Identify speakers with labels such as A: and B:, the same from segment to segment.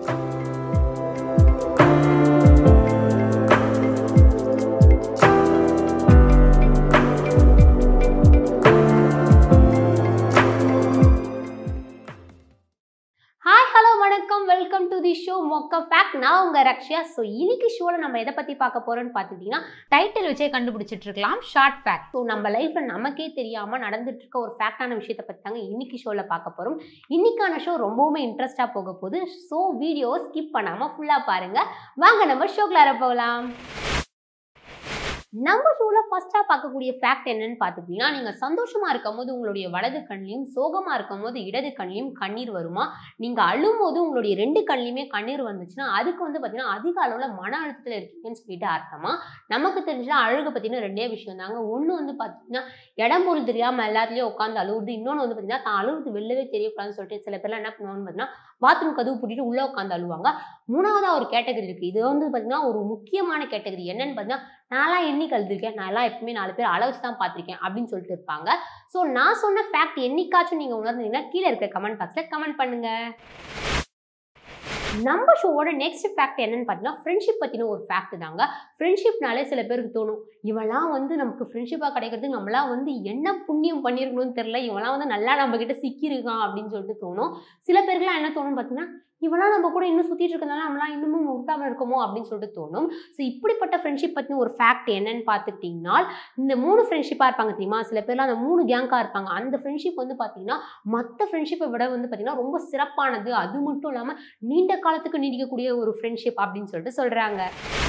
A: hi hello வணக்கம் welcome to the show மொக்க fact நான் உங்க ரக்ஷயா ஸோ இன்னைக்கு ஷோவில் நம்ம எதை பற்றி பார்க்க போறோம்னு பார்த்துக்கிட்டிங்கன்னா
B: டைட்டில் வச்சே கண்டுபிடிச்சிட்டு இருக்கலாம் ஷார்ட் ஃபேக்ட்
A: ஸோ நம்ம லைஃப்ல நமக்கே தெரியாமல் நடந்துட்டு இருக்க ஒரு ஃபேக்டான விஷயத்தை பற்றி தாங்க இன்னைக்கு ஷோவில் பார்க்க போகிறோம் இன்னைக்கான ஷோ ரொம்பவுமே இன்ட்ரெஸ்டாக போக போகுது ஸோ வீடியோ ஸ்கிப் பண்ணாமல் ஃபுல்லாக பாருங்க வாங்க நம்ம ஷோக்குள்ளார போகலாம் நம்ம ஷோவில் ஃபர்ஸ்ட்டாக பார்க்கக்கூடிய ஃபேக்ட் என்னன்னு பார்த்துக்கிட்டிங்கன்னா நீங்கள் சந்தோஷமாக இருக்கும் போது உங்களுடைய வலது கண்ணிலையும் சோகமாக இருக்கும் போது இடது கண்ணிலையும் கண்ணீர் வருமா நீங்கள் அழும்போது உங்களுடைய ரெண்டு கண்ணிலையுமே கண்ணீர் வந்துச்சுன்னா அதுக்கு வந்து பார்த்தீங்கன்னா அதிக அளவில் மன அழுத்தத்தில் இருக்கீங்கன்னு சொல்லிட்டு அர்த்தமா நமக்கு தெரிஞ்சா அழுக பற்றின ரெண்டே விஷயம் தாங்க ஒன்று வந்து பார்த்தீங்கன்னா இடம் பொருள் தெரியாமல் எல்லாத்துலேயும் உட்காந்து அழுகுறது இன்னொன்று வந்து பார்த்தீங்கன்னா தான் அழுகுறது வெளிலவே தெரியக்கூடாதுன்னு சொல்லிட்டு சில பேர்லாம் என்ன பண்ணுவாங்கன்னு பார்த்தீங்கன்னா பாத்ரூம் கதவு பூட்டிட்டு உள்ளே உட்காந்து அழுவாங்க மூணாவதாக ஒரு கேட்டகரி இருக்குது இது வந்து பார்த்தீங்கன்னா ஒரு முக்கியமான கேட்டகரி என்னன்னு பார்த்தீங்கன்னா நான்லாம் என்னைக்கு அழுதுருக்கேன் நான்லாம் எப்பவுமே நாலு பேர் அள வச்சு தான் பார்த்துருக்கேன் அப்படின்னு சொல்லிட்டு இருப்பாங்க ஸோ நான் சொன்ன ஃபேக்ட் என்னைக்காச்சும் நீங்கள் உணர்ந்தீங்கன்னா கீழே இருக்க கமெண்ட் பாக்ஸில் கமெண்ட் பண்ணுங்க நம்ம ஷோவோட நெக்ஸ்ட் ஃபேக்ட் என்னன்னு பார்த்தீங்கன்னா ஃப்ரெண்ட்ஷிப் பற்றின ஒரு ஃபேக்ட் தாங்க ஃப்ரெண்ட்ஷிப்னாலே சில பேருக்கு தோணும் இவெல்லாம் வந்து நமக்கு ஃப்ரெண்ட்ஷிப்பாக கிடைக்கிறதுக்கு நம்மளாம் வந்து என்ன புண்ணியம் பண்ணியிருக்கணும்னு தெரில இவெல்லாம் வந்து நல்லா நம்ம கிட்ட சிக்கியிருக்கான் அப்படின்னு சொல்லிட்டு தோணும் சில பேருக்குலாம் என்ன தோணும்னு பார்த்தீங்கன்னா இவெல்லாம் நம்ம கூட இன்னும் சுற்றிட்டு இருக்கனால நம்மளாம் இன்னமும் முட்டாமல் இருக்கோமோ அப்படின்னு சொல்லிட்டு தோணும் ஸோ இப்படிப்பட்ட ஃப்ரெண்ட்ஷிப் பற்றின ஒரு ஃபேக்ட் என்னன்னு பார்த்துக்கிட்டிங்கன்னா இந்த மூணு ஃப்ரெண்ட்ஷிப்பாக இருப்பாங்க தெரியுமா சில பேர்லாம் அந்த மூணு கேங்காக இருப்பாங்க அந்த ஃப்ரெண்ட்ஷிப் வந்து பார்த்தீங்கன்னா மற்ற ஃப்ரெண்ட்ஷிப்பை விட வந்து பார்த்தீங்கன்னா ரொம்ப சிறப்பானது அது மட்டும் இல்லாமல் நீண்ட காலத்துக்கு நீடிக்கக்கூடிய ஒரு ஃப்ரெண்ட்ஷிப் அப்படின்னு சொல்லிட்டு சொல்கிறாங்க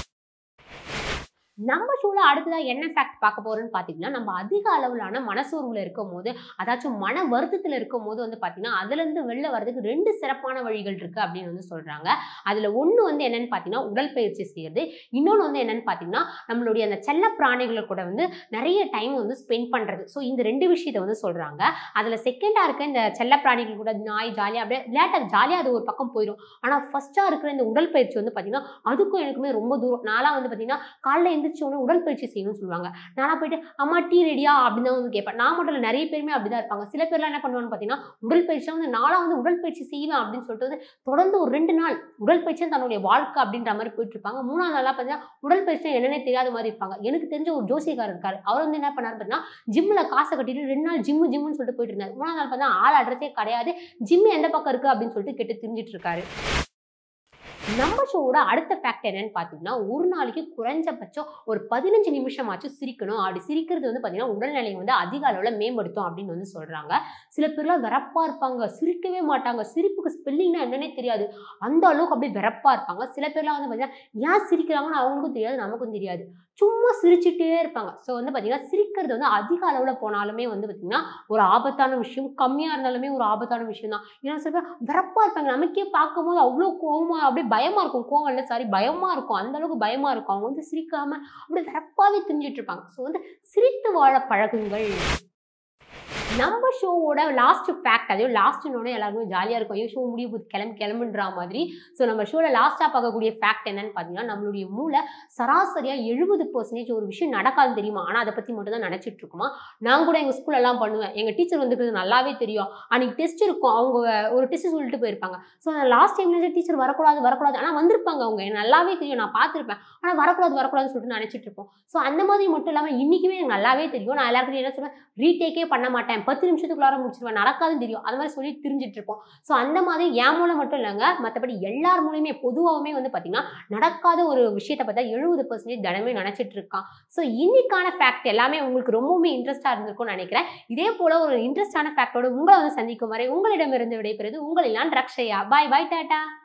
A: நம்ம ஷோவில் அடுத்ததாக என்ன ஃபேக்ட் பார்க்க போகிறோம்னு பார்த்தீங்கன்னா நம்ம அதிக அளவிலான மனசோர்வில் இருக்கும் போது அதாச்சும் மன வருத்தத்தில் இருக்கும் போது வந்து பார்த்தீங்கன்னா அதுலேருந்து வெளில வரதுக்கு ரெண்டு சிறப்பான வழிகள் இருக்குது அப்படின்னு வந்து சொல்கிறாங்க அதில் ஒன்று வந்து என்னென்னு பார்த்தீங்கன்னா உடற்பயிற்சி செய்கிறது இன்னொன்று வந்து என்னென்னு பார்த்தீங்கன்னா நம்மளுடைய அந்த செல்ல பிராணிகளை கூட வந்து நிறைய டைம் வந்து ஸ்பெண்ட் பண்ணுறது ஸோ இந்த ரெண்டு விஷயத்தை வந்து சொல்கிறாங்க அதில் செகண்டாக இருக்க இந்த செல்ல பிராணிகள் கூட நாய் ஜாலியாக அப்படியே விளையாட்டாக ஜாலியாக அது ஒரு பக்கம் போயிடும் ஆனால் ஃபஸ்ட்டாக இருக்கிற இந்த உடற்பயிற்சி வந்து பார்த்தீங்கன்னா அதுக்கும் எனக்குமே ரொம்ப தூரம் நான்லாம் வந்து பார்த்தீங்கன்னா காலைல எந்திரிச்ச உடனே உடற்பயிற்சி செய்யணும்னு சொல்லுவாங்க நானா போயிட்டு அம்மா டீ ரெடியா அப்படின்னு தான் வந்து கேட்பேன் நான் மட்டும் இல்லை நிறைய பேருமே அப்படி தான் இருப்பாங்க சில பேர்லாம் என்ன பண்ணுவாங்கன்னு பார்த்தீங்கன்னா உடற்பயிற்சியாக வந்து நாளாக வந்து உடற்பயிற்சி செய்வேன் அப்படின்னு சொல்லிட்டு வந்து தொடர்ந்து ஒரு ரெண்டு நாள் உடற்பயிற்சி தன்னுடைய வாழ்க்கை அப்படின்ற மாதிரி போயிட்டு இருப்பாங்க மூணாவது நாளாக பார்த்தீங்கன்னா உடற்பயிற்சி என்னன்னே தெரியாத மாதிரி இருப்பாங்க எனக்கு தெரிஞ்ச ஒரு ஜோசியக்காரர் இருக்காரு அவர் வந்து என்ன பண்ணாரு பார்த்தீங்கன்னா ஜிம்மில் காசை கட்டிட்டு ரெண்டு நாள் ஜிம்மு ஜிம்முன்னு சொல்லிட்டு போயிட்டு இருந்தார் மூணாவது நாள் பார்த்தா ஆள் அட்ரஸே கிடையாது ஜிம் எந்த பக்கம் இருக்குது அப்படின்னு சொல்லிட்டு கேட்டு தெரிஞ்சிட்டு இருக்காரு நம்ம ஷோவோட அடுத்த ஃபேக்ட் என்னன்னு பார்த்தீங்கன்னா ஒரு நாளைக்கு குறைஞ்சபட்சம் ஒரு பதினஞ்சு நிமிஷமாச்சும் சிரிக்கணும் அப்படி சிரிக்கிறது வந்து பார்த்தீங்கன்னா உடல்நிலையை வந்து அதிக அளவில் மேம்படுத்தும் அப்படின்னு வந்து சொல்கிறாங்க சில பேர்லாம் வெறப்பாக இருப்பாங்க சிரிக்கவே மாட்டாங்க சிரிப்புக்கு ஸ்பெல்லிங்னா என்னன்னே தெரியாது அந்த அளவுக்கு அப்படியே வெறப்பாக இருப்பாங்க சில பேர்லாம் வந்து பார்த்தீங்கன்னா ஏன் சிரிக்கிறாங்கன்னு அவங்களுக்கும் தெரியாது நமக்கும் தெரியாது சும்மா சிரிச்சுட்டே இருப்பாங்க ஸோ வந்து பார்த்தீங்கன்னா சிரிக்கிறது வந்து அதிக அளவில் போனாலுமே வந்து பார்த்தீங்கன்னா ஒரு ஆபத்தான விஷயம் கம்மியாக இருந்தாலுமே ஒரு ஆபத்தான விஷயம் தான் ஏன்னா சில பேர் வெறப்பாக இருப்பாங்க நமக்கே பார்க்கும்போது அவ்வளோ கோவமாக அப்படியே பயமாக இருக்கும் கோவம் இல்லை சாரி பயமாக இருக்கும் அந்த அளவுக்கு பயமாக இருக்கும் அவங்க வந்து சிரிக்காமல் அப்படியே வெறப்பாகவே தெரிஞ்சிட்டு இருப்பாங்க ஸோ வந்து சிரித்து வாழ பழகுங்கள் நம்ம ஷோவோட லாஸ்ட் ஃபேக்ட் அதையும் லாஸ்ட்னோடனே எல்லாருமே ஜாலியாக இருக்கும் ஐயோ ஷோ முடிய போது கிளம்பி கிளம்புன்ற மாதிரி ஸோ நம்ம ஷோவில் லாஸ்ட்டாக பார்க்கக்கூடிய ஃபேக்ட் என்னன்னு பார்த்தீங்கன்னா நம்மளுடைய மூளை சராசரியாக எழுபது பர்சன்டேஜ் ஒரு விஷயம் நடக்காது தெரியுமா ஆனால் அதை பற்றி மட்டும் தான் நினச்சிட்டு இருக்குமா நான் கூட எங்கள் ஸ்கூலெல்லாம் பண்ணுவேன் எங்கள் டீச்சர் வந்துருக்கிறது நல்லாவே தெரியும் அன்றைக்கி டெஸ்ட் இருக்கும் அவங்க ஒரு டெஸ்ட் சொல்லிட்டு போயிருப்பாங்க ஸோ நான் லாஸ்ட் டைம்ல டீச்சர் வரக்கூடாது வரக்கூடாது ஆனால் வந்திருப்பாங்க அவங்க எனக்கு நல்லாவே தெரியும் நான் பார்த்துருப்பேன் ஆனால் வரக்கூடாது வரக்கூடாதுன்னு சொல்லிட்டு நினச்சிட்டு இருப்போம் ஸோ அந்த மாதிரி மட்டும் இல்லாமல் இன்றைக்குமே எனக்கு நல்லாவே தெரியும் நான் எல்லாருக்கும் என்ன சொல்லுவேன் ரீடேக்கே பண்ண மாட்டேன் பத்து நிமிஷத்துக்குள்ளார முடிச்சிருவேன் நடக்காதுன்னு தெரியும் அது மாதிரி சொல்லி தெரிஞ்சிட்டு இருப்போம் ஸோ அந்த மாதிரி என் மூலம் மட்டும் இல்லைங்க மற்றபடி எல்லார் மூலியமே பொதுவாகவுமே வந்து பார்த்தீங்கன்னா நடக்காத ஒரு விஷயத்தை பார்த்தா எழுபது பர்சன்டேஜ் தினமே நினச்சிட்டு இருக்கான் ஸோ இன்னைக்கான ஃபேக்ட் எல்லாமே உங்களுக்கு ரொம்பவுமே இன்ட்ரெஸ்டாக இருந்திருக்கும்னு நினைக்கிறேன் இதே போல ஒரு இன்ட்ரெஸ்டான ஃபேக்டோட உங்களை வந்து சந்திக்கும் வரை உங்களிடமிருந்து விடைபெறுவது உங்களிலான் ரக்ஷயா பாய் பாய் டாட்டா